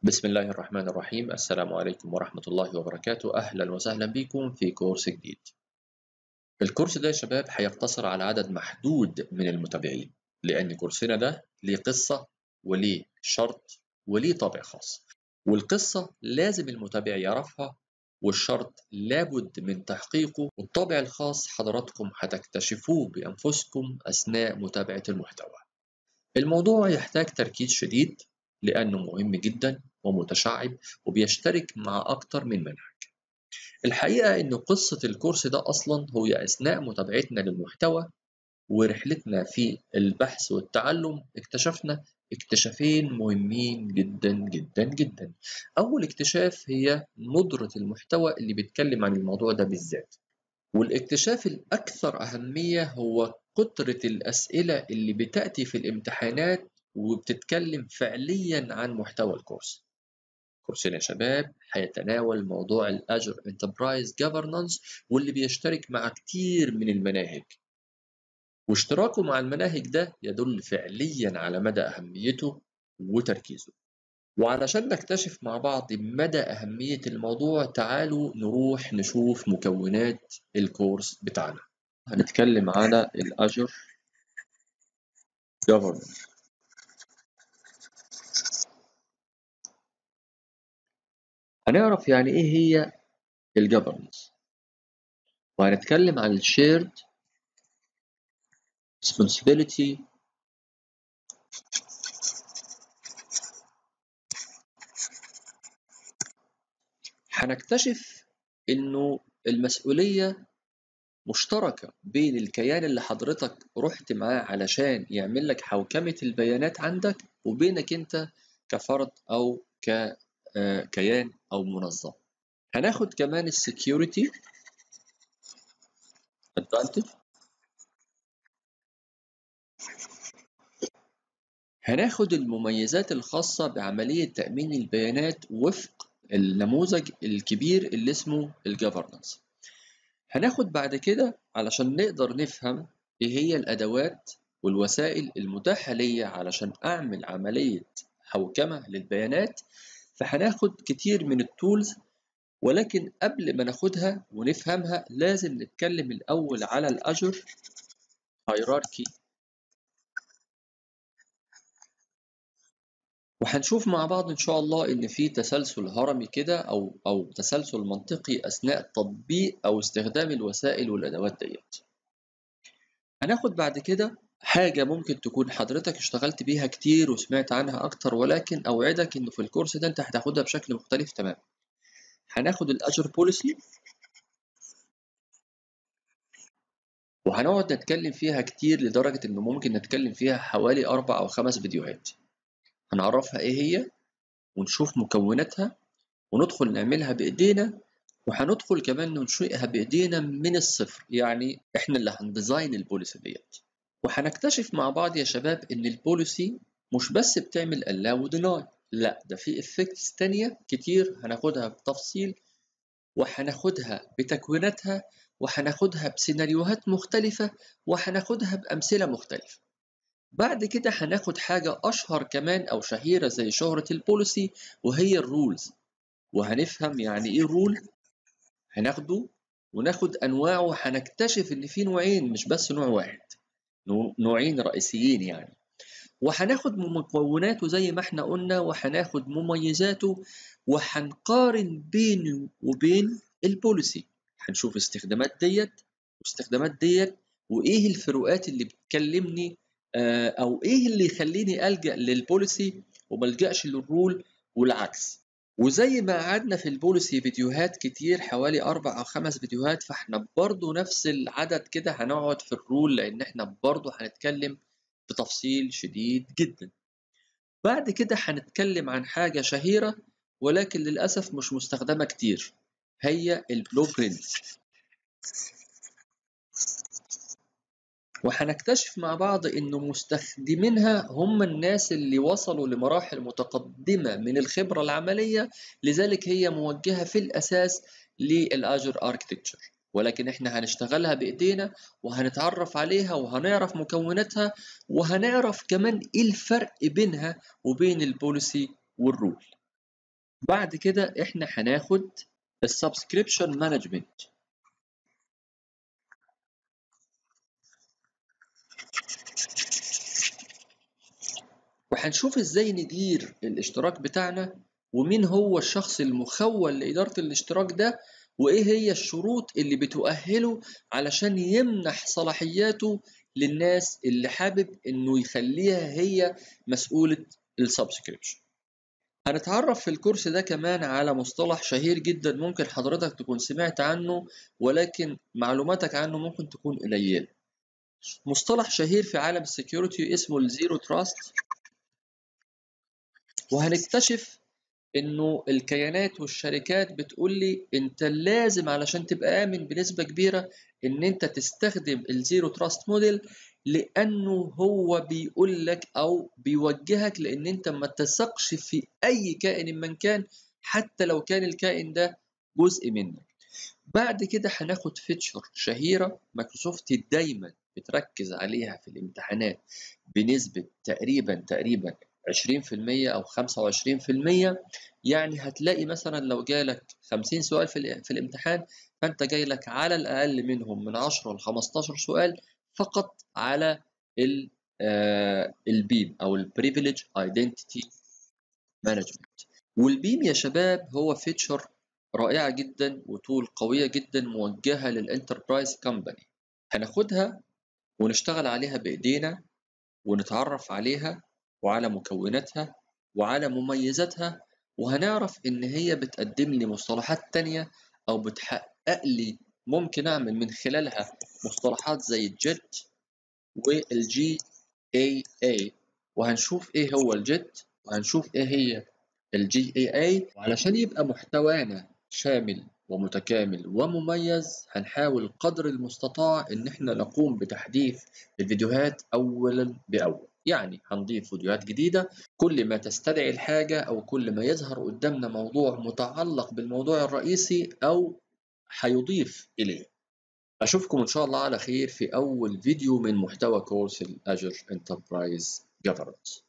بسم الله الرحمن الرحيم السلام عليكم ورحمة الله وبركاته أهلا وسهلا بكم في كورس جديد الكورس ده يا شباب هيقتصر على عدد محدود من المتابعين لأن كورسنا ده ليه قصة وليه شرط وليه طابع خاص والقصة لازم المتابع يعرفها والشرط لابد من تحقيقه والطابع الخاص حضراتكم هتكتشفوه بأنفسكم أثناء متابعة المحتوى الموضوع يحتاج تركيز شديد لأنه مهم جدا ومتشعب وبيشترك مع أكتر من منهج الحقيقة إن قصة الكورس ده أصلا هو أثناء متابعتنا للمحتوى ورحلتنا في البحث والتعلم اكتشفنا اكتشافين مهمين جدا جدا جدا أول اكتشاف هي ندرة المحتوى اللي بيتكلم عن الموضوع ده بالذات والاكتشاف الأكثر أهمية هو كترة الأسئلة اللي بتأتي في الامتحانات وبتتكلم فعليا عن محتوى الكورس كورسنا يا شباب هيتناول موضوع الأجر انتربرايز جفرنانس واللي بيشترك مع كتير من المناهج واشتراكه مع المناهج ده يدل فعليا على مدى أهميته وتركيزه وعلشان نكتشف مع بعض مدى أهمية الموضوع تعالوا نروح نشوف مكونات الكورس بتاعنا هنتكلم على الأجر governance هنعرف يعني إيه هي الجفرنس وهنتكلم عن الشيرد responsibility هنكتشف إنه المسؤولية مشتركة بين الكيان اللي حضرتك رحت معاه علشان يعمل لك حوكمة البيانات عندك وبينك أنت كفرد أو ككيان أو منظمة. هناخد كمان السكيورتي advantage هناخد المميزات الخاصة بعملية تأمين البيانات وفق النموذج الكبير اللي اسمه الجفرنس هناخد بعد كده علشان نقدر نفهم ايه هي الادوات والوسائل المتاحة ليا علشان اعمل عملية حوكمة للبيانات فهناخد كتير من التولز ولكن قبل ما ناخدها ونفهمها لازم نتكلم الاول على الاجر هيراركي وهنشوف مع بعض إن شاء الله إن في تسلسل هرمي كده أو أو تسلسل منطقي أثناء تطبيق أو استخدام الوسائل والأدوات ديت. هناخد بعد كده حاجة ممكن تكون حضرتك اشتغلت بيها كتير وسمعت عنها أكتر ولكن أوعدك إنه في الكورس ده أنت هتاخدها بشكل مختلف تماما. هناخد الأجر بوليسي وهنقعد نتكلم فيها كتير لدرجة إنه ممكن نتكلم فيها حوالي أربع أو خمس فيديوهات. هنعرفها ايه هي ونشوف مكوناتها وندخل نعملها بايدينا وهندخل كمان ننشئها بايدينا من الصفر يعني احنا اللي هنديزاين البوليسي ديت وهنكتشف مع بعض يا شباب ان البوليسي مش بس بتعمل allow وديناي لا ده في افكتس تانية كتير هناخدها بتفصيل وهناخدها بتكويناتها وهناخدها بسيناريوهات مختلفة وهناخدها بأمثلة مختلفة بعد كده هناخد حاجة أشهر كمان أو شهيرة زي شهرة البوليسي وهي الرولز وهنفهم يعني إيه رول هناخده وناخد أنواعه وهنكتشف إن في نوعين مش بس نوع واحد نوعين رئيسيين يعني وهناخد مكوناته زي ما احنا قلنا وهناخد مميزاته وهنقارن بينه وبين البوليسي هنشوف استخدامات ديت واستخدامات ديت وايه الفروقات اللي بتكلمني او ايه اللي يخليني الجا للبوليسي وما الجاش للرول والعكس وزي ما قعدنا في البوليسي فيديوهات كتير حوالي اربع او خمس فيديوهات فاحنا برضو نفس العدد كده هنقعد في الرول لان احنا برضو هنتكلم بتفصيل شديد جدا بعد كده هنتكلم عن حاجة شهيرة ولكن للأسف مش مستخدمة كتير هي البلو برينت وهنكتشف مع بعض إنه مستخدمينها هم الناس اللي وصلوا لمراحل متقدمة من الخبرة العملية لذلك هي موجهة في الأساس للأجر أركتكتشر ولكن احنا هنشتغلها بإيدينا وهنتعرف عليها وهنعرف مكوناتها وهنعرف كمان إيه الفرق بينها وبين البوليسي والرول بعد كده احنا هناخد السبسكريبشن مانجمنت وهنشوف ازاي ندير الاشتراك بتاعنا ومين هو الشخص المخول لإدارة الاشتراك ده وإيه هي الشروط اللي بتؤهله علشان يمنح صلاحياته للناس اللي حابب إنه يخليها هي مسؤولة السبسكريبشن هنتعرف في الكورس ده كمان على مصطلح شهير جدا ممكن حضرتك تكون سمعت عنه ولكن معلوماتك عنه ممكن تكون قليلة مصطلح شهير في عالم السكيورتي اسمه الزيرو تراست وهنكتشف انه الكيانات والشركات بتقول لي انت لازم علشان تبقى امن بنسبه كبيره ان انت تستخدم الزيرو تراست موديل لانه هو بيقول لك او بيوجهك لان انت ما تثقش في اي كائن من كان حتى لو كان الكائن ده جزء منك بعد كده هناخد فيتشر شهيره مايكروسوفت دايما بتركز عليها في الامتحانات بنسبه تقريبا تقريبا 20% او 25% يعني هتلاقي مثلا لو جالك 50 سؤال في, في الامتحان فانت جاي لك على الاقل منهم من 10 ل 15 سؤال فقط على البيم او البريفليج ايدنتيتي مانجمنت والبيم يا شباب هو فيتشر رائعه جدا وتول قويه جدا موجهه للانتربرايز كومباني هناخدها ونشتغل عليها بايدينا ونتعرف عليها وعلى مكوناتها وعلى مميزاتها وهنعرف إن هي بتقدم لي مصطلحات تانية أو بتحقق لي ممكن أعمل من خلالها مصطلحات زي الجيت والجي اي اي وهنشوف إيه هو الجيت وهنشوف إيه هي الجي اي اي وعلشان يبقى محتوانا شامل ومتكامل ومميز هنحاول قدر المستطاع إن إحنا نقوم بتحديث الفيديوهات أولا بأول يعني هنضيف فيديوهات جديدة كل ما تستدعي الحاجة أو كل ما يظهر قدامنا موضوع متعلق بالموضوع الرئيسي أو هيضيف إليه أشوفكم إن شاء الله على خير في أول فيديو من محتوى كورس الأجر انتربرايز Governance